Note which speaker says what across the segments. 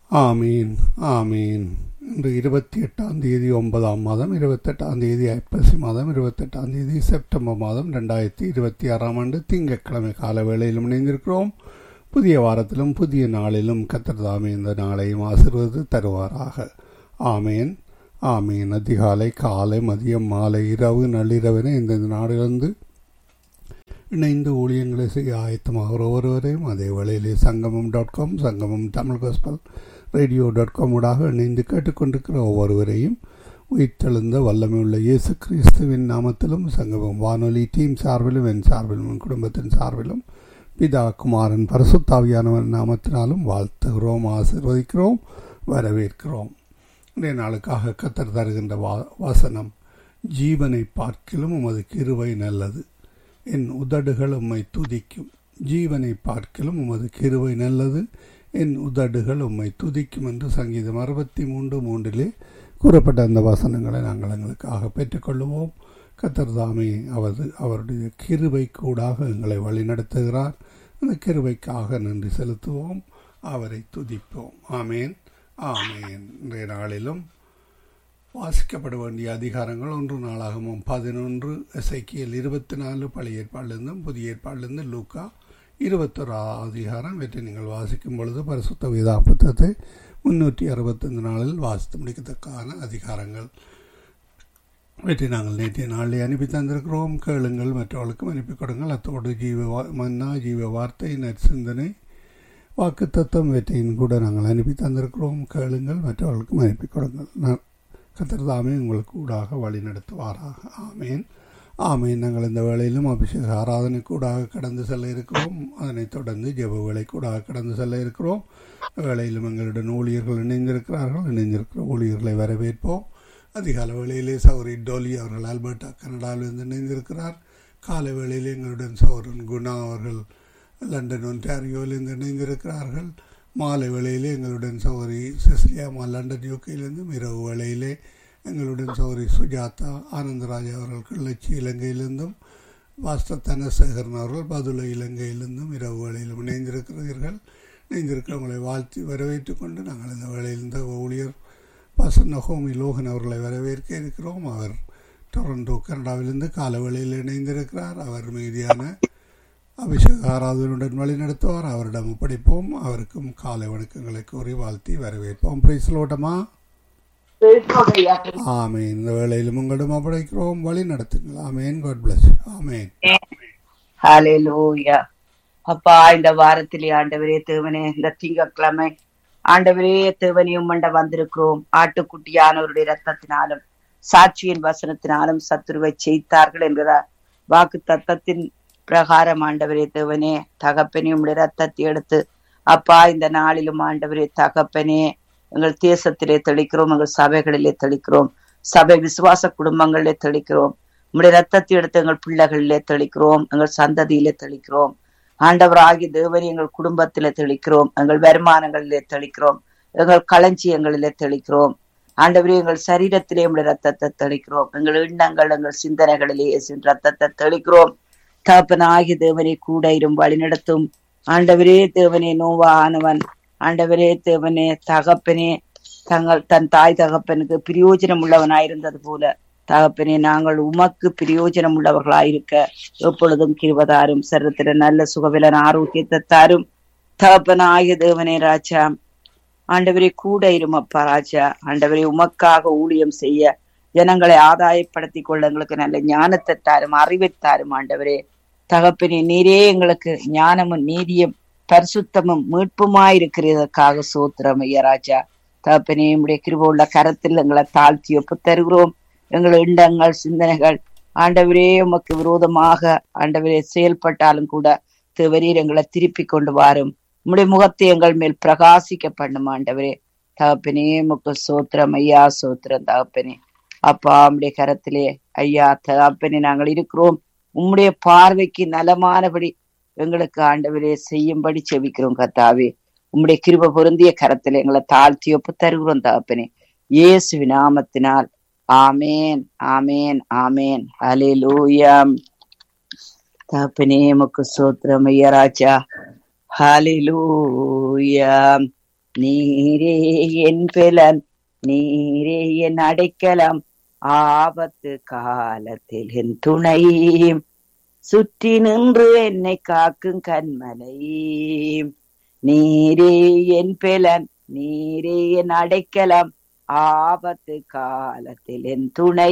Speaker 1: ஆமீன் ஆமீன் இன்று இருபத்தி எட்டாம் தேதி ஒன்பதாம் மாதம் இருபத்தெட்டாம் தேதி ஐப்பசி மாதம் இருபத்தெட்டாம் தேதி செப்டம்பர் மாதம் ரெண்டாயிரத்தி இருபத்தி ஆறாம் ஆண்டு திங்கட்கிழமை கால வேளையிலும் இணைந்திருக்கிறோம் புதிய வாரத்திலும் புதிய நாளிலும் கத்திரதாமே இந்த நாளையும் ஆசிர்வது தருவாராக ஆமேன் ஆமீன் அதிகாலை காலை மதியம் மாலை இரவு நள்ளிரவின இந்த நாடிலிருந்து இணைந்து ஊழியங்களை செய்ய ஆயத்தமாகிற ஒருவரையும் அதே வேளையிலே சங்கமம் dot com Sangamam Tamil gospel radio dot com ஊடாக இணைந்து கேட்டுக்கொண்டிருக்கிற ஒவ்வொருவரையும் உயிர்த்தெழுந்த வல்லமையுள்ள இயேசு கிறிஸ்துவின் நாமத்திலும் சங்கமம் வானொலி டீம் சார்பிலும் என் சார்பிலும் என் குடும்பத்தின் சார்பிலும் பிதா குமாரன் பரசுத்தாவியானவன் நாமத்தினாலும் வாழ்த்துகிறோம் ஆசிர்வதிக்கிறோம் வரவேற்கிறோம் இன்றைய நாளுக்காக கத்தர் தருகின்ற வா வசனம் ஜீவனை பார்க்கிலும் உமது கிருவை நல்லது என் உதடுகள் உம்மை துதிக்கும் ஜீவனை பார்க்கிலும் உமது கிருவை நல்லது என் உதடுகள் உம்மை துதிக்கும் என்று சங்கீதம் அறுபத்தி மூன்று மூன்றிலே கூறப்பட்ட அந்த வசனங்களை நாங்கள் எங்களுக்காக பெற்றுக்கொள்ளுவோம் கத்தர்தாமே அவரது அவருடைய கிருவை கூடாக எங்களை வழிநடத்துகிறார் அந்த கிருவைக்காக நன்றி செலுத்துவோம் அவரை துதிப்போம் ஆமேன் ஆமேன் இன்றைய நாளிலும் வாசிக்கப்பட வேண்டிய அதிகாரங்கள் ஒன்று நாளாகமும் பதினொன்று எசைக்கியல் இருபத்தி நாலு பழைய ஏற்பாடிலிருந்தும் புதிய ஏற்பாடிலிருந்து லூக்கா இருபத்தொரு அதிகாரம் இவற்றை நீங்கள் வாசிக்கும் பொழுது பரிசுத்த வேதா புத்தகத்தை முன்னூற்றி அறுபத்தஞ்சு நாளில் வாசித்து முடிக்கத்தக்கான அதிகாரங்கள் இவற்றை நாங்கள் நேற்றைய நாளில் அனுப்பி தந்திருக்கிறோம் கேளுங்கள் மற்றவர்களுக்கும் அனுப்பி கொடுங்கள் அத்தோடு ஜீவ மன்னா ஜீவ வார்த்தை நற்சிந்தனை வாக்கு தத்துவம் இவற்றையும் கூட நாங்கள் அனுப்பி தந்திருக்கிறோம் கேளுங்கள் மற்றவர்களுக்கும் அனுப்பி கொடுங்கள் கத்திரதாமே உங்களுக்கு ஊடாக வழி நடத்துவாராக ஆமேன் ஆமேன் நாங்கள் இந்த வேளையிலும் அபிஷேக ஆராதனை கூடாக கடந்து செல்ல இருக்கிறோம் அதனைத் தொடர்ந்து ஜெப வேலை கூடாக கடந்து செல்ல இருக்கிறோம் வேளையிலும் எங்களுடன் ஊழியர்கள் இணைந்திருக்கிறார்கள் இணைந்திருக்கிற ஊழியர்களை வரவேற்போம் அதிகால வேளையிலே சௌரி டோலி அவர்கள் ஆல்பர்டா கனடாவிலிருந்து இணைந்திருக்கிறார் காலை வேளையில் எங்களுடன் சௌரன் குணா அவர்கள் லண்டன் ஒன்டாரியோவிலிருந்து இணைந்திருக்கிறார்கள் மாலை வேளையிலே எங்களுடன் சௌரி சிஸ்லியாமா லண்டன் யூகேயிலிருந்தும் இரவு வேளையிலே எங்களுடன் சௌரி சுஜாதா ஆனந்தராஜா அவர்கள் கிளர்ச்சி இலங்கையிலிருந்தும் பாஸ்டர் தனசேகரன் அவர்கள் பதுளை இலங்கையிலிருந்தும் இரவு வேளையிலும் இணைந்திருக்கிறீர்கள் இணைந்திருக்கிறவங்களை வாழ்த்தி வரவேற்றுக் கொண்டு நாங்கள் இந்த வேளையில் இந்த ஊழியர் பாஸ்டர் நகோமி லோகன் அவர்களை வரவேற்க இருக்கிறோம் அவர் டொரண்டோ கனடாவிலிருந்து கால வேளையில் இணைந்திருக்கிறார் அவர் மீதியான அபிஷேக ஆராதனுடன் வழி நடத்துவார் அவரிடம் ஒப்படைப்போம் அவருக்கும் காலை வணக்கங்களை கூறி வாழ்த்தி வரவேற்போம் பிரைஸ்லோட்டமா ஆமேன் இந்த வேளையிலும் உங்களிடம் ஒப்படைக்கிறோம் வழி நடத்துங்கள் ஆமேன் காட் பிளஸ் ஆமேன்
Speaker 2: ஹalleluya அப்பா இந்த வாரத்திலே ஆண்டவரே தேவனே இந்த திங்கட்கிழமை ஆண்டவரே தேவனையும் மண்ட வந்திருக்கிறோம் ஆட்டுக்குட்டியானவருடைய ரத்தத்தினாலும் சாட்சியின் வசனத்தினாலும் சத்துருவை செய்தார்கள் என்கிற வாக்கு தத்தத்தின் பிரகாரம் ஆண்டவரே தேவனே தகப்பனே உடைய ரத்தத்தை எடுத்து அப்பா இந்த நாளிலும் ஆண்டவரே தகப்பனே எங்கள் தேசத்திலே தெளிக்கிறோம் எங்கள் சபைகளிலே தெளிக்கிறோம் சபை விசுவாச குடும்பங்களிலே தெளிக்கிறோம் உங்களுடைய ரத்தத்தை எடுத்து எங்கள் பிள்ளைகளிலே தெளிக்கிறோம் எங்கள் சந்ததியிலே தெளிக்கிறோம் ஆண்டவராகி தேவரி எங்கள் குடும்பத்திலே தெளிக்கிறோம் எங்கள் வருமானங்களிலே தெளிக்கிறோம் எங்கள் களஞ்சியங்களிலே தெளிக்கிறோம் ஆண்டவரே எங்கள் சரீரத்திலே உடைய ரத்தத்தை தெளிக்கிறோம் எங்கள் எண்ணங்கள் எங்கள் சிந்தனைகளிலே இயேசுவின் ரத்தத்தை தெளிக்கிறோம் தகப்பனாகி தேவனை கூட இரும் வழிநடத்தும் ஆண்டவரே தேவனே நோவானவன் ஆண்டவரே தேவனே தகப்பனே தங்கள் தன் தாய் தகப்பனுக்கு பிரயோஜனம் உள்ளவனாயிருந்தது போல தகப்பனே நாங்கள் உமக்கு பிரயோஜனம் உள்ளவர்களாயிருக்க எப்பொழுதும் கிருவதாரும் சரத்தில நல்ல சுகவிலன் ஆரோக்கியத்தை தாரும் தகப்பனாகிய தேவனே ராஜா ஆண்டவரே கூட இரும் அப்பா ராஜா ஆண்டவரே உமக்காக ஊழியம் செய்ய ஜனங்களை ஆதாயப்படுத்திக் கொள்ள எங்களுக்கு நல்ல ஞானத்தை தாரும் அறிவை தாரும் ஆண்டவரே தகப்பனே நீரே எங்களுக்கு ஞானமும் நீதியும் பரிசுத்தமும் மீட்புமாயிருக்கிறதற்காக சோத்திரம் ஐயா ராஜா தகப்பனே உடைய கிருப உள்ள கரத்தில் எங்களை தாழ்த்தி ஒப்பு தருகிறோம் எங்கள் எண்ணங்கள் சிந்தனைகள் ஆண்டவரே உமக்கு விரோதமாக ஆண்டவரே செயல்பட்டாலும் கூட தேவரீர் எங்களை திருப்பி கொண்டு வாரும் உம்முடைய முகத்தை எங்கள் மேல் பிரகாசிக்க பண்ணும் ஆண்டவரே தகப்பனே முக்கு சோத்திரம் ஐயா சோத்திரம் தகப்பனே அப்பா உம்முடைய கரத்திலே ஐயா தகப்பனே நாங்கள் இருக்கிறோம் உம்முடைய பார்வைக்கு நலமானபடி எங்களுக்கு ஆண்டவரே செய்யும்படி செவிக்கிறோம் கத்தாவே உம்முடைய கிருப பொருந்திய கரத்தில் எங்களை தாழ்த்தி ஒப்பு தருகிறோம் தகப்பனே இயேசு நாமத்தினால் ஆமேன் ஆமேன் ஆமேன் அலிலூயம் தகப்பனே முக்கு சோத்திரம் ஐயா ராஜா ஹalleluya நீரே என் பிலன் நீரே என் அடைக்கலம் ஆபத்து காலத்தில் என் துணை சுற்றி நின்று என்னை காக்கும் கண்மலை நீரே என் பிலன் நீரே என் அடைக்கலம் ஆபத்து காலத்தில் என் துணை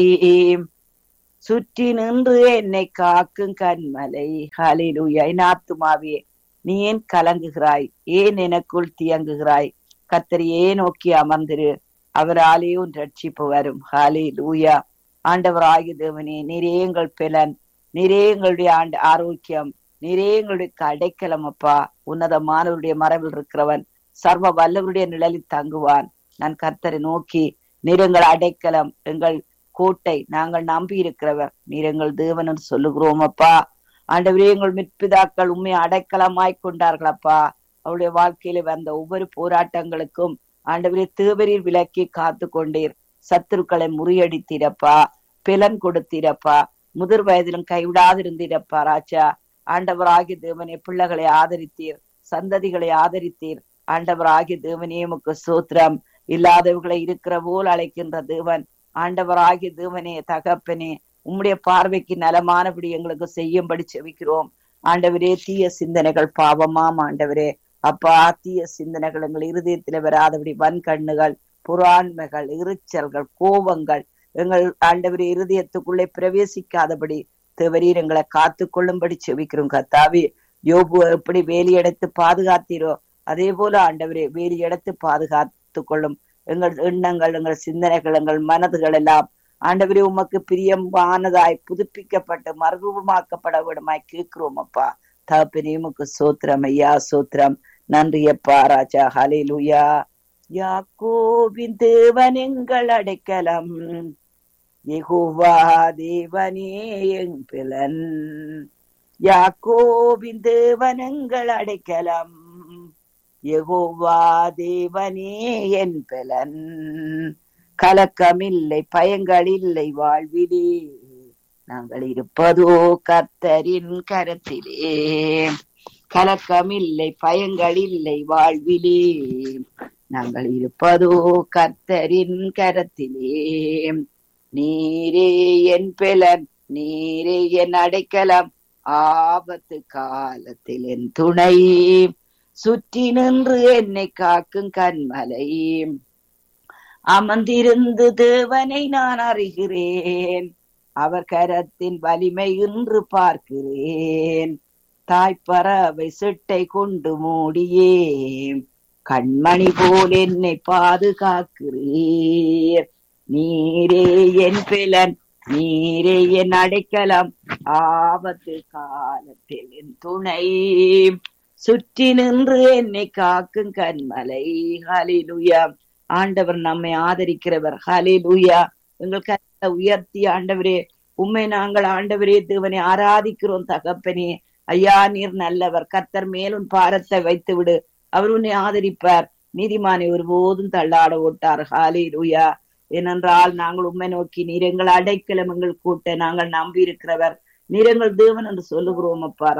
Speaker 2: சுற்றி நின்று என்னை காக்கும் கண்மலை ஹலிலுயா என் ஆத்துமாவே நீ ஏன் கலங்குகிறாய் ஏன் எனக்குள் தியங்குகிறாய் கத்தரையே நோக்கி அமர்ந்திரு அவராலே உன் ரட்சிப்பு வரும் ஹாலே லூயா ஆண்டவராகிய தேவனே நீரே எங்கள் பிலன் நீரே எங்களுடைய ஆண்டு ஆரோக்கியம் நீரே எங்களுடைய அடைக்கலம் அப்பா உன்னதமானவருடைய மரபில் இருக்கிறவன் சர்வ வல்லவருடைய நிழலில் தங்குவான் நான் கர்த்தரை நோக்கி நீர் எங்கள் அடைக்கலம் எங்கள் கோட்டை நாங்கள் நம்பி இருக்கிறவர் நீர் எங்கள் தேவன் என்று சொல்லுகிறோம் அப்பா ஆண்டவரே எங்கள் மிற்பிதாக்கள் உண்மை அடைக்கலமாய் கொண்டார்கள் அப்பா அவருடைய வாழ்க்கையில வந்த ஒவ்வொரு போராட்டங்களுக்கும் ஆண்டவரே தேவரீர் விலக்கி காத்து கொண்டீர் சத்துருக்களை முறியடித்தீரப்பா பிலன் கொடுத்தீரப்பா முதிர் வயதிலும் கைவிடாதிருந்தீரப்பா ராஜா ஆண்டவராகிய தேவனே பிள்ளைகளை ஆதரித்தீர் சந்ததிகளை ஆதரித்தீர் ஆண்டவராகிய தேவனே உமக்கு சூத்திரம் இல்லாதவர்களை இருக்கிற போல் அழைக்கின்ற தேவன் ஆண்டவராகிய தேவனே தகப்பனே உம்முடைய பார்வைக்கு நலமானபடி எங்களுக்கு செய்யும்படி செவிக்கிறோம் ஆண்டவரே தீய சிந்தனைகள் பாவமாம் ஆண்டவரே அப்பா தீய சிந்தனைகள் எங்கள் இருதயத்துல வராதபடி வன்கண்ணுகள் புறாண்மைகள் எரிச்சல்கள் கோபங்கள் எங்கள் ஆண்டவரே இருதயத்துக்குள்ளே பிரவேசிக்காதபடி தேவரீர் எங்களை காத்து கொள்ளும்படி செவிக்கிறோம் கத்தாவி யோபு எப்படி வேலி அடைத்து பாதுகாத்தீரோ அதே போல ஆண்டவரே வேலி அடைத்து பாதுகாத்து கொள்ளும் எங்கள் எண்ணங்கள் எங்கள் சிந்தனைகள் எங்கள் மனதுகள் எல்லாம் ஆண்டவரே உமக்கு பிரியமானதாய் புதுப்பிக்கப்பட்டு மறுரூபமாக்கப்பட விடமாய் கேட்கிறோம் அப்பா தகப்பனே உமக்கு சோத்திரம் ஐயா சோத்திரம் நன்றி அப்பா ராஜா ஹலிலுயா யாக்கோபின் தேவன் எங்கள் அடைக்கலம் யெகோவா தேவனே எங்கிலன் யாக்கோபின் தேவன் எங்கள் அடைக்கலம் யெகோவா தேவனே என் பிலன் கலக்கமில்லை பயங்கள் இல்லை வாழ்விலே நாங்கள் இருப்பதோ கர்த்தரின் கரத்திலே கலக்கமில்லை பயங்கள் இல்லை வாழ்விலே நாங்கள் இருப்பதோ கர்த்தரின் கரத்திலே நீரே என் பிலன் நீரே என் அடைக்கலம் ஆபத்து காலத்தில் என் துணை சுற்றி நின்று என்னை காக்கும் கண்மலை அமர்ந்திருந்து தேவனை நான் அறிகிறேன் அவர் கரத்தின் வலிமை இன்று பார்க்கிறேன் தாய்ப்பறவை சிட்டை கொண்டு மூடியே கண்மணி போல் என்னை பாதுகாக்கிறீர் நீரே என் பிலன் நீரே என் அடைக்கலம் ஆபத்து காலத்தில் என் துணை சுற்றி நின்று என்னை காக்கும் கண்மலை ஹலிலுயா ஆண்டவர் நம்மை ஆதரிக்கிறவர் ஹலிலுயா எங்கள் கருத்தை உயர்த்தி ஆண்டவரே உண்மை நாங்கள் ஆண்டவரே தேவனை ஆராதிக்கிறோம் தகப்பனே ஐயா நீர் நல்லவர் கர்த்தர் மேலும் பாரத்தை வைத்து விடு அவர் உன்னை ஆதரிப்பார் நீதிமானை ஒருபோதும் தள்ளாட ஓட்டார் ஹாலே லூயா ஏனென்றால் நாங்கள் உண்மை நோக்கி நீர் எங்கள் அடைக்கலம் எங்கள் கூட்ட நாங்கள் நம்பி இருக்கிறவர் நீர் எங்கள் தேவன் என்று சொல்லுகிறோம் அப்பாரா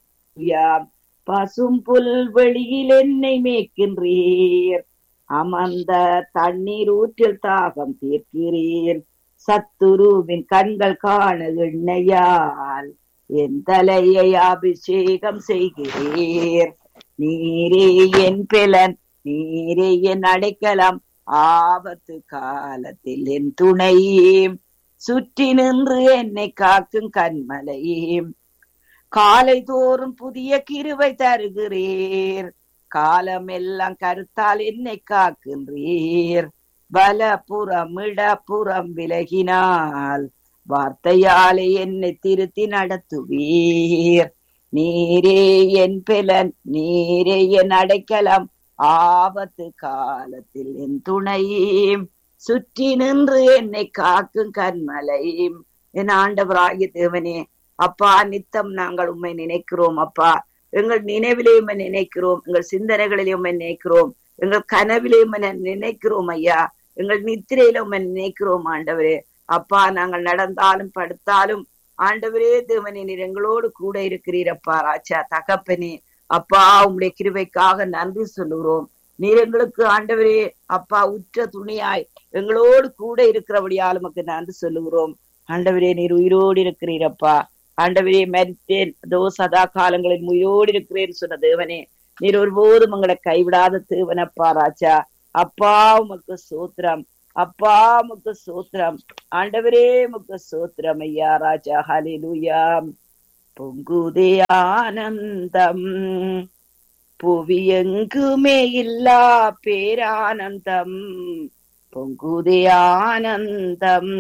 Speaker 2: பசும் புல் வெளியில் என்னை மேய்க்கின்றீர் அமர்ந்த தண்ணீர் ஊற்றில் தாகம் தீர்க்கிறீர் சத்துருவின் கண்கள் காண எண்ணெயால் என் தலையை அபிஷேகம் செய்கிறீர் நீரே என் பிலன் நீரே என் அடைக்கலம் ஆபத்து காலத்தில் என் துணை சுற்றி நின்று என்னை காக்கும் கண்மலை காலை தோறும் புதிய கிருவை தருகிறீர் காலமெல்லாம் கருத்தால் என்னை காக்கின்றீர் பலபுறம் இடப்புறம் விலகினால் வார்த்தையாலே என்னை திருத்தி நடத்துவீர் நீரே என் பிலன் நீரே என் அடைக்கலம் ஆபத்து காலத்தில் என் துணை சுற்றி நின்று என்னை காக்கும் கண்மலை என் ஆண்டவராகிய தேவனே அப்பா நித்தம் நாங்கள் உண்மை நினைக்கிறோம் அப்பா எங்கள் நினைவிலே உண்மை நினைக்கிறோம் எங்கள் சிந்தனைகளிலே உண்மை நினைக்கிறோம் எங்கள் கனவிலே உண்மை நினைக்கிறோம் ஐயா எங்கள் நித்திரையில உண்மை நினைக்கிறோம் ஆண்டவரே அப்பா நாங்கள் நடந்தாலும் படுத்தாலும் ஆண்டவரே தேவனே நீர் எங்களோடு கூட இருக்கிறீரப்பா ராஜா தகப்பனே அப்பா உங்களுடைய கிருபைக்காக நன்றி சொல்லுகிறோம் நீர் எங்களுக்கு ஆண்டவரே அப்பா உற்ற துணியாய் எங்களோடு கூட இருக்கிறபடியால் உமக்கு நன்றி சொல்லுகிறோம் ஆண்டவரே நீர் உயிரோடு இருக்கிறீரப்பா ஆண்டவரே மரித்தேன் அதோ சதா காலங்களில் உயிரோடு இருக்கிறேன் சொன்ன தேவனே நீர் ஒருபோதும் உங்களை கைவிடாத தேவனப்பா ராஜா அப்பா உமக்கு சோத்திரம் அப்பா உமக்கு சோத்திரம் ஆண்டவரே உமக்கு சோத்திரம் ஐயா ராஜா ஹலிலுயா பொங்குதே ஆனந்தம் புவி எங்குமே இல்லா பேரானந்தம் பொங்குதே ஆனந்தம்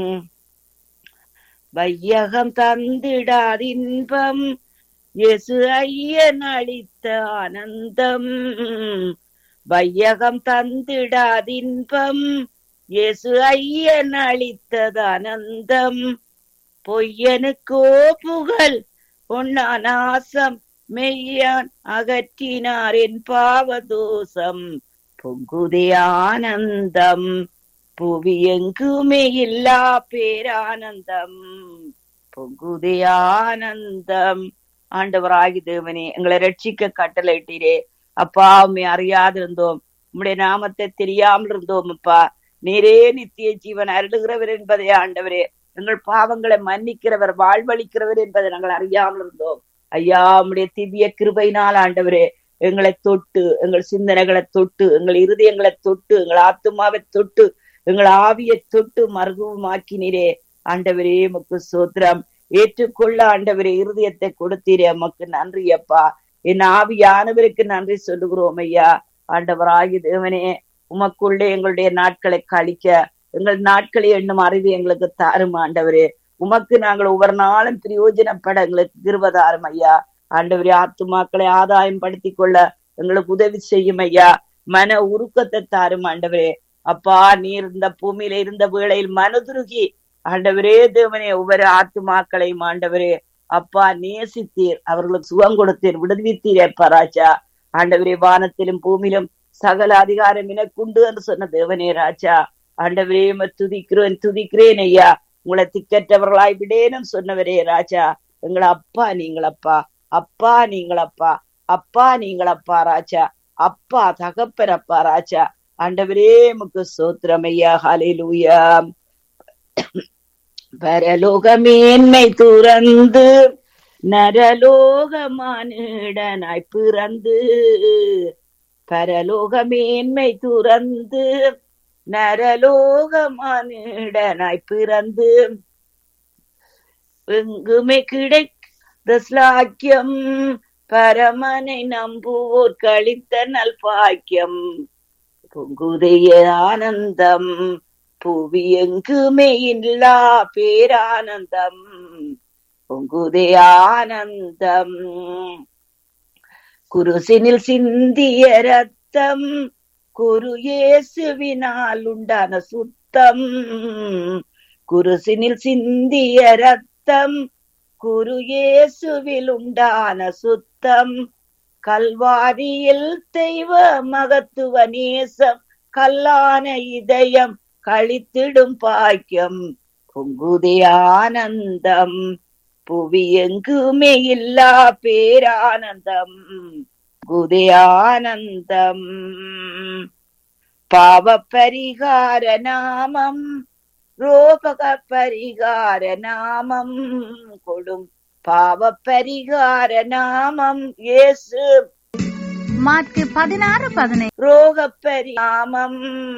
Speaker 2: வையகம் தந்திடாதின்பம் இயேசு ஐயன் அளித்த ஆனந்தம் வையகம் தந்திடாதின்பம் இயேசு ஐயன் அளித்தது ஆனந்தம் பொய்யனுக்கோ புகழ் பொன்னானாசம் மெய்யான் அகற்றினார் என் பாவதோஷம் பொங்குதே ஆனந்தம் புவி எங்குமே இல்லா பேரானந்தம் பொங்குதே ஆனந்தம் ஆண்டவராகி தேவனே எங்களை ரட்சிக்க கட்டளையிட்டீரே அப்பா உண்மை அறியாதிருந்தோம் உம்முடைய நாமத்தை தெரியாமல் இருந்தோம் அப்பா நீரே நித்திய ஜீவன் அருளுகிறவர் என்பதை ஆண்டவரே எங்கள் பாவங்களை மன்னிக்கிறவர் வாழ்வழிக்கிறவர் என்பதை நாங்கள் அறியாமல் இருந்தோம் ஐயா உம்முடைய திவ்ய கிருபையினால் ஆண்டவரே எங்களை தொட்டு எங்கள் சிந்தனைகளை தொட்டு எங்கள் இருதயங்களை தொட்டு எங்கள் ஆத்துமாவை தொட்டு எங்கள் ஆவியை தொட்டு மருகுவமாக்கினீரே ஆண்டவரே முக்கு சோத்திரம் ஏற்றுக்கொள்ள ஆண்டவரே இருதயத்தை கொடுத்தீரே எமக்கு நன்றி அப்பா என் ஆவியானவருக்கு நன்றி சொல்லுகிறோம் ஐயா ஆண்டவராகி தேவனே உமக்குள்ளே எங்களுடைய நாட்களை கழிக்க எங்கள் நாட்களை எண்ணும் அறிவு எங்களுக்கு தாரும் ஆண்டவரே உமக்கு நாங்கள் ஒவ்வொரு நாளும் பிரயோஜனப்பட எங்களுக்கு கிருபதாரும் ஐயா ஆண்டவரே ஆத்துமாக்களை ஆதாயம் படுத்திக் கொள்ள எங்களுக்கு உதவி செய்யும் ஐயா மன உருக்கத்தை தாரும் ஆண்டவரே அப்பா நீர் இந்த பூமியில இருந்த வேளையில் மனதுருகி ஆண்டவரே தேவனே ஒவ்வொரு ஆத்துமாக்களையும் ஆண்டவரே அப்பா நேசித்தீர் அவர்களுக்கு சுகம் கொடுத்தீர் விடுவித்தீர் அப்பா ராஜா ஆண்டவரே வானத்திலும் பூமியிலும் சகல அதிகாரம் எனக்குண்டு என்று சொன்ன தேவனே ராஜா ஆண்டவரே துதிக்கிறேன் துதிக்கிறேன் ஐயா உங்களை திக்கற்றவர்களாய் விடேனும் சொன்னவரே ராஜா எங்களை அப்பா நீங்களப்பா அப்பா நீங்களப்பா அப்பா நீங்களப்பா ராஜா அப்பா தகப்பனப்பா ராஜா ஆண்டவரே முக்கு சோத்திரம் ஐயா ஹலிலூயா பரலோகமேன்மை துறந்து நரலோகமானிடனாய் பிறந்து பரலோகமேன்மை துறந்து நரலோகமானிடனாய் பிறந்து எங்குமே கிடைத்த ஸ்லாக்கியம் பரமனை நம்புவோர் கழித்த நல் பாக்கியம் பொங்குதைய ஆனந்தம் புவி எங்குமே இல்லா பேரானந்தம் பொங்குதே ஆனந்தம் குருசினில் சிந்திய ரத்தம் குரு இயேசுவினால் உண்டான சுத்தம் குருசினில் சிந்திய ரத்தம் குரு இயேசுவில் உண்டான சுத்தம் கல்வாரியில் தெய்வ மகத்துவ நேசம் கல்லான இதயம் கழித்திடும் பாக்கியம் பொங்குதே ஆனந்தம் புவி எங்குமே இல்லா பேரானந்தம் குதே ஆனந்தம் பாவ பரிகார நாமம் ரோபக பரிகார நாமம் கொடும் பாவ பரிகார நாமம் இயேசு
Speaker 3: மாற்கு பதினாறு பதினைந்து
Speaker 2: ரோக பரிநாமம்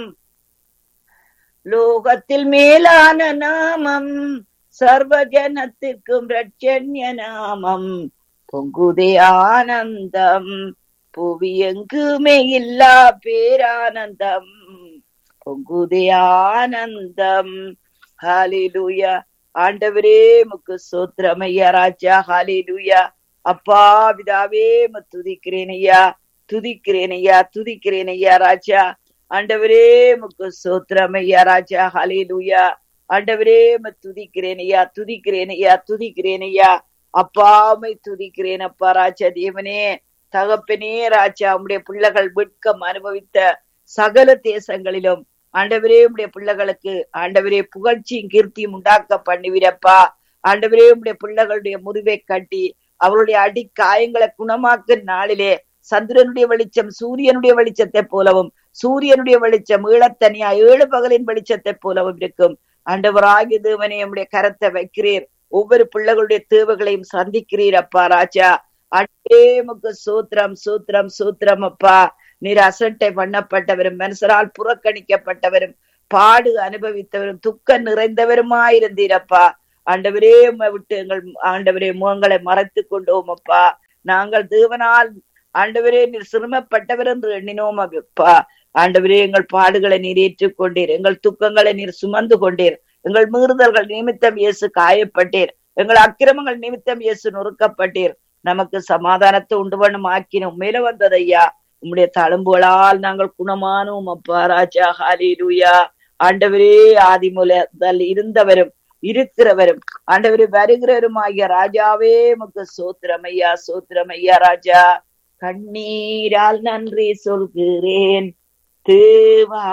Speaker 2: லோகத்தில் மேலான நாமம் சர்வ ஜனத்திற்கும் ரட்சண்ய நாமம் பொங்குதே ஆனந்தம் புவி எங்குமே இல்லா பேரானந்தம் பொங்குதே ஆனந்தம் ஹாலிலுயா ஆண்டவரே முக்கு சோத்திரமையா ராஜா ஹாலிலுயா அப்பா விதாவே துதிக்கிறேன் ஐயா துதிக்கிறேன் ஐயா துதிக்கிறேன் ஐயா ராஜா ஆண்டவரே முக்கு சோத்திரம் ஐயா ராஜா ஹலிலுயா ஆண்டவரே துதிக்கிறேன் ஐயா துதிக்கிறேன் ஐயா துதிக்கிறேன் ஐயா அப்பாமை துதிக்கிறேன் அப்பா ராஜா தேவனே தகப்பனே ராஜா உம்முடைய பிள்ளைகள் வெட்கம் அனுபவித்த சகல தேசங்களிலும் ஆண்டவரே உடைய பிள்ளைகளுக்கு ஆண்டவரே புகழ்ச்சியும் கீர்த்தியும் உண்டாக்க பண்ணுவீரப்பா ஆண்டவரே உடைய பிள்ளைகளுடைய முறிவை கட்டி அவருடைய அடி காயங்களை குணமாக்கும் நாளிலே சந்திரனுடைய வெளிச்சம் சூரியனுடைய வெளிச்சத்தை போலவும் சூரியனுடைய வெளிச்சம் ஈழத்தனியா ஏழு பகலின் வெளிச்சத்தை போலவும் இருக்கும் ஆண்டவராகிய தேவனே உம்முடைய கரத்தை வைக்கிறீர் ஒவ்வொரு பிள்ளைகளுடைய தேவைகளையும் சந்திக்கிறீர் அப்பா ராஜா அட்டேமுக்கு சூத்திரம் சூத்திரம் சூத்திரம் அப்பா நீர் அசட்டை பண்ணப்பட்டவரும் மனுஷரால் புறக்கணிக்கப்பட்டவரும் பாடு அனுபவித்தவரும் துக்கம் நிறைந்தவருமாயிருந்தீரப்பா ஆண்டவரே உம்மை விட்டு எங்கள் ஆண்டவரே முகங்களை மறைத்து கொண்டோம் அப்பா நாங்கள் தேவனால் ஆண்டவரே நீர் சிரமப்பட்டவர் என்று எண்ணினோம் அப்பா ஆண்டவரே எங்கள் பாடுகளை நீர் ஏற்றுக்கொண்டீர் எங்கள் துக்கங்களை நீர் சுமந்து கொண்டீர் எங்கள் மீறுதல்கள் நிமித்தம் இயேசு காயப்பட்டீர் எங்கள் அக்கிரமங்கள் நிமித்தம் இயேசு நொறுக்கப்பட்டீர் நமக்கு சமாதானத்தை உண்டு பண்ணும் ஆக்கினோம் மேல வந்ததையா உம்முடைய தழும்புகளால் நாங்கள் குணமானோம் அப்பா ராஜா ஹாலிலுயா ஆண்டவரே ஆதி முதல் இருந்தவரும் இருக்கிறவரும் ஆண்டவரே வருகிறவரும் ஆகிய ராஜாவே முக்கு சோத்திரமையா சோத்திரமையா ராஜா கண்ணீரால் நன்றி சொல்கிறேன் தேவா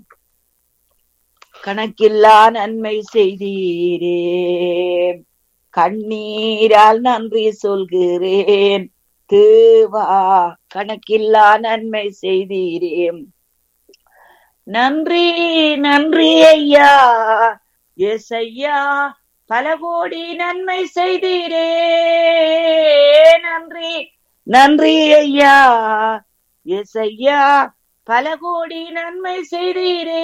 Speaker 2: கணக்கில்லா நன்மை செய்தீரே கண்ணீரால் நன்றி சொல்கிறேன் தேவா கணக்கில்லா நன்மை செய்தீரே நன்றி நன்றி ஐயா எஸ் ஐயா பல கோடி நன்மை செய்தீரே நன்றி நன்றி ஐயா எஸ் ஐயா பல கோடி நன்மை செய்தீரே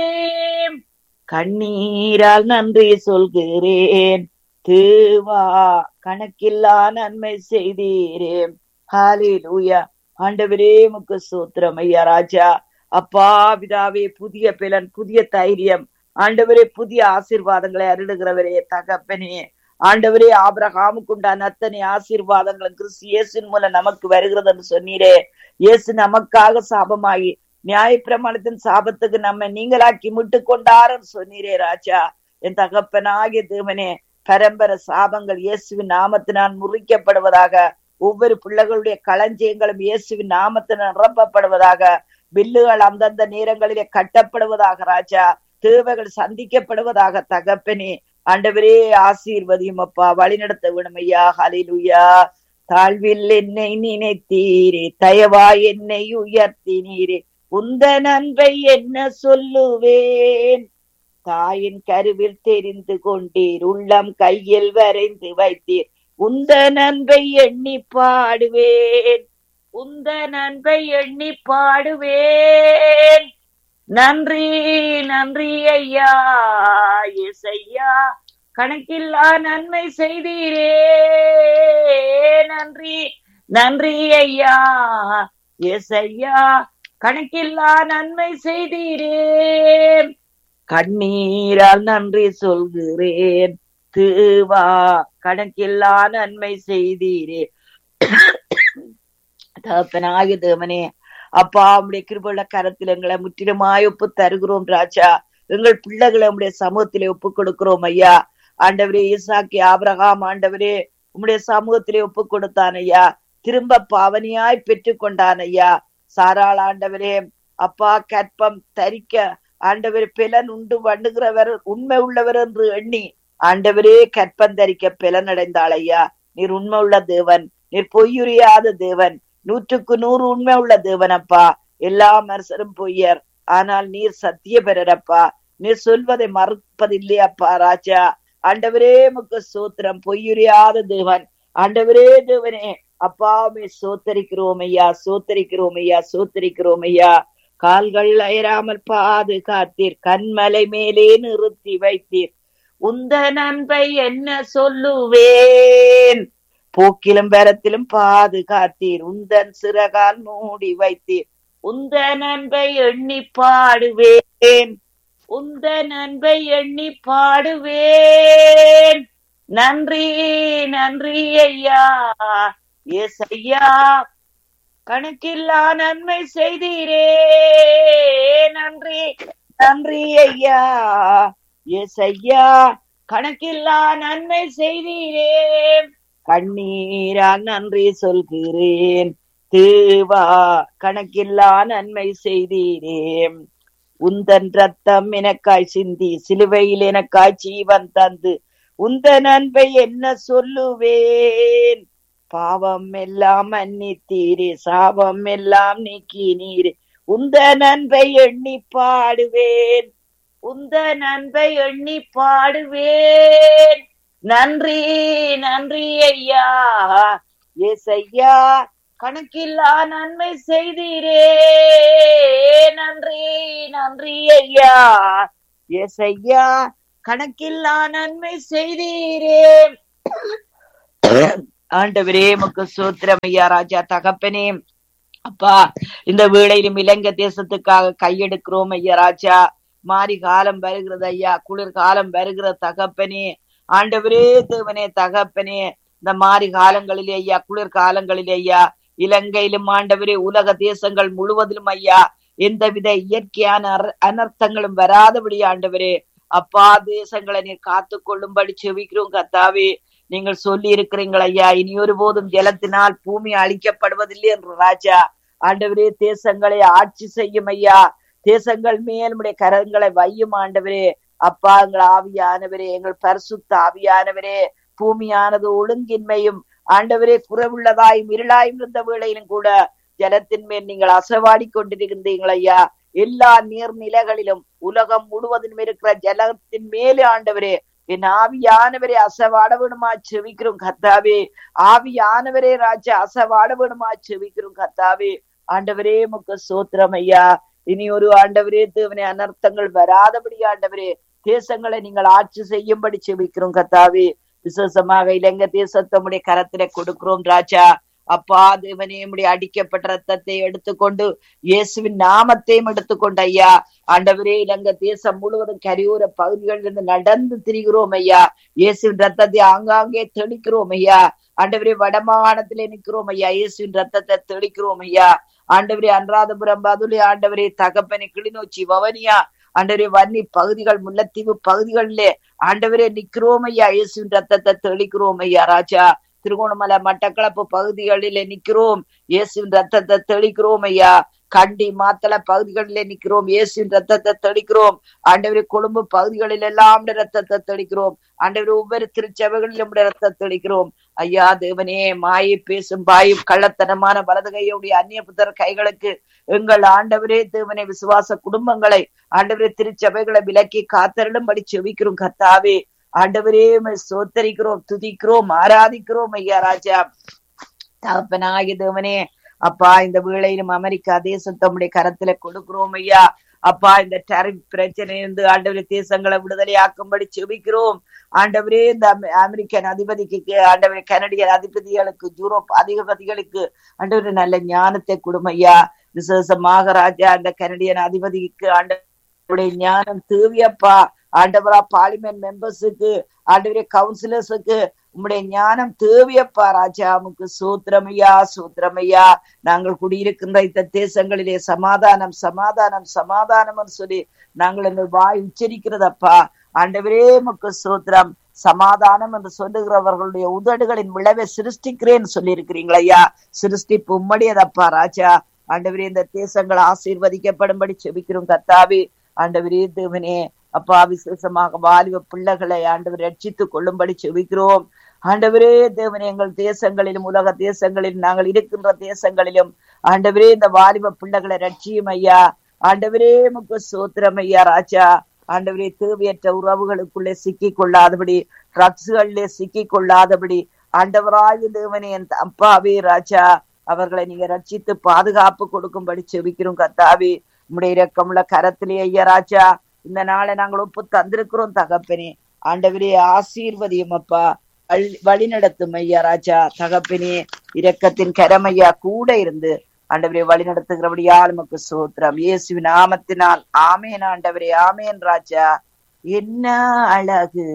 Speaker 2: கண்ணீரால் நன்றி சொல்கிறேன் தேவா கணக்கில்லா நன்மை செய்தீரே ஹாலேலூயா ஆண்டவரே முக்கு சூத்திரம் ஐயா ராஜா அப்பா பிதாவே புதிய பிலன் புதிய தைரியம் ஆண்டவரே புதிய ஆசீர்வாதங்களை அருளுகிறவரே தகப்பனே ஆண்டவரே ஆபிரகாமுக்கு உண்டான அத்தனை ஆசீர்வாதங்களும் கிறிஸ்து இயேசின் மூலம் நமக்கு வருகிறது என்று சொன்னீரே இயேசு நமக்காக சாபமாகி நியாயப்பிரமாணத்தின் சாபத்துக்கு நம்ம நீங்களாக்கி மீட்டு கொண்டாருன்னு சொன்னீரே ராஜா என் தகப்பனாகிய தேவனே பரம்பர சாபங்கள் இயேசுவின் நாமத்தினால் முறிக்கப்படுவதாக ஒவ்வொரு பிள்ளைகளுடைய களஞ்சியங்களும் இயேசுவின் நாமத்தினால் நிரப்பப்படுவதாக பில்லுகள் அந்தந்த நேரங்களிலே கட்டப்படுவதாக ராஜா தேவைகள் சந்திக்கப்படுவதாக தகப்பனே ஆண்டவரே ஆசீர்வதியும் அப்பா வழிநடத்த வேணும் ஐயா ஹலிலுயா தாழ்வில் என்னை நினைத்தீரே தயவா என்னை உயர்த்தினீரே உந்த நன்மை என்ன சொல்லுவேன் தாயின் கருவில் தெரிந்து கொண்டீர் உள்ளம் கையில் வரைந்து வைத்தீர் உந்த நன்மை எண்ணி பாடுவேன் உந்த நன்மை எண்ணி பாடுவேன் நன்றி நன்றி ஐயா எஸ் ஐயா கணக்கில்லா நன்மை செய்தீரே நன்றி நன்றி ஐயா எஸ் ஐயா கணக்கில்லா நன்மை செய்தீரே கண்ணீரால் நன்றி சொல்கிறேன் தேவா கணக்கில்லா நன்மை செய்தீரே தகப்பனாகிய தேவனே அப்பா உடைய கிருபுள்ள கரத்தில் எங்களை முற்றிலுமாய் ஒப்பு தருகிறோம் ராஜா எங்கள் பிள்ளைகளை உடைய சமூகத்திலே ஒப்பு கொடுக்கிறோம் ஐயா ஆண்டவரே ஈசாக்கி ஆபிரகாம் ஆண்டவரே உம்முடைய சமூகத்திலே ஒப்பு கொடுத்தான் ஐயா திரும்ப பாவனியாய் பெற்றுக் கொண்டான் ஐயா சாராள் ஆண்டவரே அப்பா கற்பம் தரிக்க ஆண்டவர் பிலன் உண்டு பண்ணுகிறவர் உண்மை உள்ளவர் என்று எண்ணி ஆண்டவரே கற்பம் தரிக்க பிலன் அடைந்தாள் ஐயா நீர் உண்மை உள்ள தேவன் நீர் பொய்யுரியாத தேவன் நூற்றுக்கு நூறு உண்மை உள்ள தேவனப்பா எல்லா மனுஷரும் பொய்யர் ஆனால் நீர் சத்திய பெறரப்பா நீர் சொல்வதை மறுப்பதில்லையப்பா ராஜா ஆண்டவரே முக்க சோத்திரம் பொய்யுரியாத தேவன் ஆண்டவரே தேவனே அப்பாமே சோத்தரிக்கிறோம் ஐயா சோத்தரிக்கிறோம் ஐயா சோத்தரிக்கிறோம் ஐயா கால்கள் அயராமல் பாதுகாத்தீர் கண்மலை மேலே நிறுத்தி வைத்தீர் உந்த நன்மை என்ன சொல்லுவேன் போக்கிலும் வரத்திலும் பாதுகாத்தீர் உந்தன் சிறகால் மூடி வைத்தீர் உந்த நன்மை எண்ணி பாடுவேன் உந்த நன்மை எண்ணி பாடுவேன் நன்றி நன்றி ஐயா எஸ் ஐயா கணக்கில்லா நன்மை செய்தீரே நன்றி நன்றி ஐயா எஸ் ஐயா கணக்கில்லா நன்மை செய்தீரே கண்ணீரால் நன்றி சொல்கிறேன் தேவா கணக்கில்லா நன்மை செய்தீரே உந்தன் ரத்தம் எனக்காய் சிந்தி சிலுவையில் எனக்காய் ஜீவன் தந்து உந்த நன்மை என்ன சொல்லுவேன் பாவம் எல்லாம் மன்னித்தீரே சாபம் எல்லாம் நீக்கி நீரே உந்த நன்மை எண்ணி பாடுவேன் உந்த நன்மை எண்ணி பாடுவேன் நன்றி நன்றி ஐயா ஏசையா கணக்கில்லா நன்மை செய்தீரே நன்றி நன்றி ஐயா ஏசையா கணக்கில்லா நன்மை செய்தீரே ஆண்டவரே முக்கு சூத்திரம் ஐயா ராஜா தகப்பனே அப்பா இந்த வேளையிலும் இலங்கை தேசத்துக்காக கையெடுக்கிறோம் ஐயா ராஜா மாறி காலம் வருகிறது ஐயா குளிர் காலம் வருகிற தகப்பனே ஆண்டவரே தேவனே தகப்பனே இந்த மாறி காலங்களிலே ஐயா குளிர் காலங்களிலே ஐயா இலங்கையிலும் ஆண்டவரே உலக தேசங்கள் முழுவதிலும் ஐயா எந்தவித இயற்கையான அர- அனர்த்தங்களும் வராதபடி ஆண்டவரே அப்பா தேசங்களை நீர் காத்து கொள்ளும்படி செவிக்கிறோம் கத்தாவே நீங்கள் சொல்லி இருக்கிறீங்கள் ஐயா இனி ஒருபோதும் ஜலத்தினால் பூமி அழிக்கப்படுவதில்லை என்று ராஜா ஆண்டவரே தேசங்களை ஆட்சி செய்யும் ஐயா தேசங்கள் மேல் உடைய கரங்களை வையும் ஆண்டவரே அப்பா எங்கள் ஆவியானவரே எங்கள் பரிசுத்த ஆவியானவரே பூமியானது ஒழுங்கின்மையும் ஆண்டவரே குறைவுள்ளதாயும் இருளாயும் இருந்த வேளையிலும் கூட ஜலத்தின் மேல் நீங்கள் அசவாடி கொண்டிருக்கின்றீர்கள் ஐயா எல்லா நீர்நிலைகளிலும் உலகம் முழுவதிலும் இருக்கிற ஜலத்தின் மேலே ஆண்டவரே என் ஆவியானவரே அசவாட விடுமா செவிக்கிறோம் கத்தாவே ஆவியானவரே ராஜா அசவாட விடுமா செவிக்கிறோம் கத்தாவே ஆண்டவரே முக்க சோத்திரம் ஐயா இனி ஒரு ஆண்டவரே தேவனே அனர்த்தங்கள் வராதபடி ஆண்டவரே தேசங்களை நீங்கள் ஆட்சி செய்யும்படி செவிக்கிறோம் கத்தாவே விசேஷமாக இலங்கை தேசத்தை உடைய கரத்திலே கொடுக்கிறோம் ராஜா அப்பா தேவனே உடைய அடிக்கப்பட்ட ரத்தத்தை எடுத்துக்கொண்டு இயேசுவின் நாமத்தையும் எடுத்துக்கொண்டு ஐயா ஆண்டவரே இலங்கை தேசம் முழுவதும் கரையோர பகுதிகளில் இருந்து நடந்து திரிகிறோம் ஐயா இயேசுவின் ரத்தத்தை ஆங்காங்கே தெளிக்கிறோம் ஐயா ஆண்டவரே வடமாகாணத்திலே நிற்கிறோம் ஐயா இயேசுவின் ரத்தத்தை தெளிக்கிறோம் ஐயா ஆண்டவரே அன்றாதபுரம் பதுளி ஆண்டவரே தகப்பனை கிளிநொச்சி வவனியா ஆண்டவரே வன்னி பகுதிகள் முல்லைத்தீவு பகுதிகளிலே ஆண்டவரே நிக்கிறோம் ஐயா இயேசுவின் ரத்தத்தை தெளிக்கிறோம் ஐயா ராஜா திருகோணமலை மட்டக்களப்பு பகுதிகளிலே நிக்கிறோம் இயேசுவின் ரத்தத்தை தெளிக்கிறோம் ஐயா கண்டி மாத்தளை பகுதிகளிலே நிக்கிறோம் இயேசுவின் ரத்தத்தை தெளிக்கிறோம் ஆண்டவரே கொழும்பு பகுதிகளில் எல்லாம் உம்முடைய ரத்தத்தை தெளிக்கிறோம் ஆண்டவரே ஒவ்வொரு திருச்சபைகளிலும் உம்முடைய ரத்தத்தை தெளிக்கிறோம் ஐயா தேவனே மாயை பேசும் பாயும் கள்ளத்தனமான வலது கையுடைய அந்நிய புத்தர் கைகளுக்கு எங்கள் ஆண்டவரே தேவனே விசுவாச குடும்பங்களை ஆண்டவரே திருச்சபைகளை விலக்கி காத்தருளும்படி செவிக்கிறோம் கர்த்தாவே ஆண்டவரே உம்மை சோத்தரிக்கிறோம் துதிக்கிறோம் ஆராதிக்கிறோம் ஐயா ராஜா தகப்பனாகிய தேவனே அப்பா இந்த வேளையிலும் அமெரிக்கா தேசத்தை உம்முடைய கரத்துல கொடுக்கிறோம் ஐயா அப்பா இந்த டரிப் பிரச்சனை இருந்து ஆண்டவரே தேசங்களை விடுதலையாக்கும்படி செபிக்கிறோம் ஆண்டவரே இந்த அமெ- அமெரிக்கன் அதிபதிக்கு ஆண்டவரே கனடியன் அதிபதிகளுக்கு யூரோப் அதிபதிகளுக்கு ஆண்டவரே நல்ல ஞானத்தை கொடுமையா ஐயா விசேஷமாக ராஜா அந்த கனடியன் அதிபதிக்கு ஆண்டவருடைய ஞானம் தேவியப்பா ஆண்டவரா பார்லிமெண்ட் மெம்பர்ஸுக்கு ஆண்டவரே கவுன்சிலர்ஸுக்கு உம்முடைய ஞானம் தேவியப்பா ராஜா உமக்கு சூத்திரமையா சூத்திரமையா நாங்கள் குடியிருக்கின்ற இந்த தேசங்களிலே சமாதானம் சமாதானம் சமாதானம் சொல்லி நாங்கள் எங்கள் வாய் உச்சரிக்கிறதப்பா ஆண்டவரே உமக்கு சூத்திரம் சமாதானம் என்று சொல்லுகிறவர்களுடைய உதடுகளின் விளைவை சிருஷ்டிக்கிறேன்னு சொல்லி இருக்கிறீங்களா ஐயா சிருஷ்டிப்பு உம்மடியதப்பா ராஜா ஆண்டவரே இந்த தேசங்கள் ஆசீர்வதிக்கப்படும்படி செபிக்கிறோம் கத்தாவி ஆண்டவரே தேவனே அப்பா விசேஷமாக வாலிப பிள்ளைகளை ஆண்டவர் ரட்சித்துக் கொள்ளும்படி செபிக்கிறோம் ஆண்டவரே தேவனே எங்கள் தேசங்களிலும் உலக தேசங்களிலும் நாங்கள் இருக்கின்ற தேசங்களிலும் ஆண்டவரே இந்த வாலிப பிள்ளைகளை ரட்சியும் ஐயா ஆண்டவரே முக்கு சோத்திரம் ஐயா ராஜா ஆண்டவரே தேவையற்ற உறவுகளுக்குள்ளே சிக்கிக் கொள்ளாதபடி ட்ரக்ஸ்களிலே சிக்கிக் கொள்ளாதபடி ஆண்டவராய தேவனே என் அப்பாவே ராஜா அவர்களை நீங்க ரட்சித்து பாதுகாப்பு கொடுக்கும்படி செபிக்கிறோம் கத்தாவே உம்முடைய இரக்கமுள்ள கரத்திலே ஐயா ராஜா இந்த நாளை நாங்கள் ஒப்பு தந்திருக்கிறோம் தகப்பனே ஆண்டவரே ஆசீர்வதியும் அப்பா வழி- வழி நடத்தும் ஐயா ராஜா தகப்பனே இரக்கத்தின் கரமையா கூட இருந்து ஆண்டவரே வழி நடத்துகிறபடியால் உமக்கு சோத்திரம் இயேசுவின் நாமத்தினால் ஆமேன் ஆண்டவரே ஆமேன் ராஜா என்ன அழகு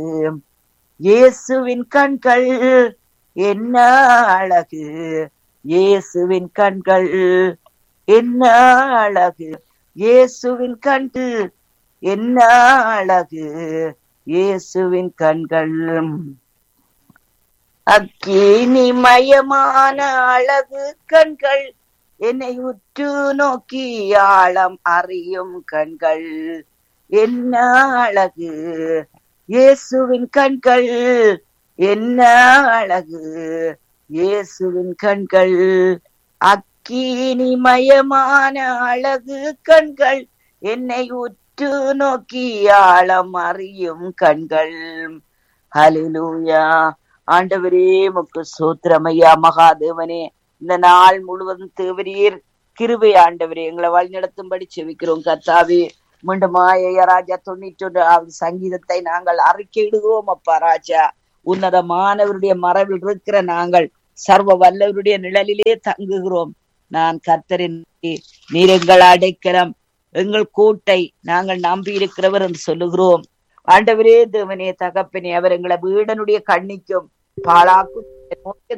Speaker 2: இயேசுவின் கண்கள் என்ன அழகு இயேசுவின் கண்கள் என்ன அழகு இயேசுவின் கண்கள் என்ன அழகு இயேசுவின் கண்கள் அக்கினிமயமான அழகு கண்கள் என்னை உற்று நோக்கி ஆழம் அறியும் கண்கள் என்ன அழகு இயேசுவின் கண்கள் என்ன அழகு இயேசுவின் கண்கள் அக்கீனிமயமான அழகு கண்கள் என்னை உற்று நோக்கி ஆழம் அறியும் கண்கள் ஹalleluya ஆண்டவரே முக்கு சூத்திரமையா மகாதேவனே இந்த நாள் முழுவதும் தேவரீர் கிருபை ஆண்டவரே எங்களை வழிநடத்தும்படி செவிக்கிறோம் கர்த்தாவே மீண்டுமாய ராஜா தொண்ணூற்றி ஒன்றாவது சங்கீதத்தை நாங்கள் அறிக்கையிடுவோம் அப்பா ராஜா உன்னதமானவருடைய மரபில் இருக்கிற நாங்கள் சர்வ வல்லவருடைய நிழலிலே தங்குகிறோம் நான் கர்த்தரின் நீர் எங்கள் அடைக்கலம் எங்கள் கூட்டை நாங்கள் நம்பி இருக்கிறவர் என்று சொல்லுகிறோம் ஆண்டவரே தேவனே தகப்பனே அவர் எங்களை வீடனுடைய கண்ணிக்கும் பாழாக்கும்